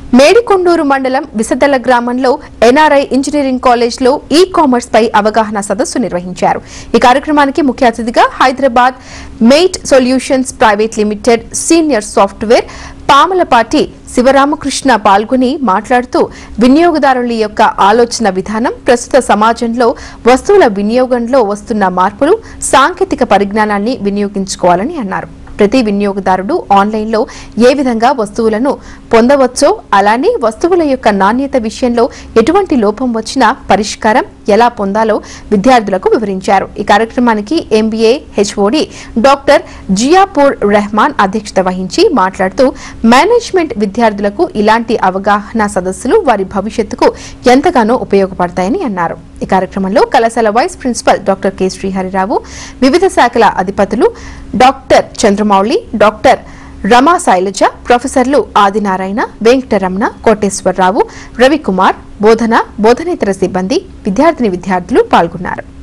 మేడికొండూరు మండలం విసదల గ్రామంలో NRI engineering college లో ఈ కామర్స్ పై అవగాహన సదస్సు నిర్వహించారు ఈ కార్యక్రమానికి ముఖ్య అతిథిగా హైదరాబాద్ మెయిట్ solutions private limited senior software Pamalapati Sivaramakrishna పాల్గొని మాట్లాడుతూ వినియోగదారుల యొక్క ఆలోచన విధానం ప్రస్తుత సమాజంలో వస్తువుల వినియోగంలో వస్తున్న మార్పులు సాంకేతిక పరిజ్ఞానాన్ని వినియోగించుకోవాలని అన్నారు ప్రతి వినియోగదారుడు ఆన్లైన్లో ఏ విధంగా వస్తువులను పొందవచ్చో అలానే వస్తువుల యొక్క నాణ్యత విషయంలో ఎటువంటి లోపం వచ్చినా పరిష్కారం ఎలా పొందాలో విద్యార్థులకు వివరించారు ఈ కార్యక్రమానికి MBA HOD doctor Ziapur Rehman అధ్యక్షత వహించి మాట్లాడుతూ మేనేజ్మెంట్ విద్యార్థులకు ఇలాంటి అవగాహన సదస్సులు వారి భవిష్యత్తుకు ఎంతగానో ఉపయోగపడతాయని అన్నారు ఈ కార్యక్రమంలో కళాశాల vice principal doctor K Srihari Rao వివిధ శాఖల అధిపతులు డాక్టర్ చంద్రమౌళి డాక్టర్ రమా శైలజ ప్రొఫెసర్లు ఆదినారాయణ వెంకటరమణ కోటేశ్వరరావు రవికుమార్ బోధన బోధనేతర సిబ్బంది విద్యార్థిని విద్యార్థులు పాల్గొన్నారు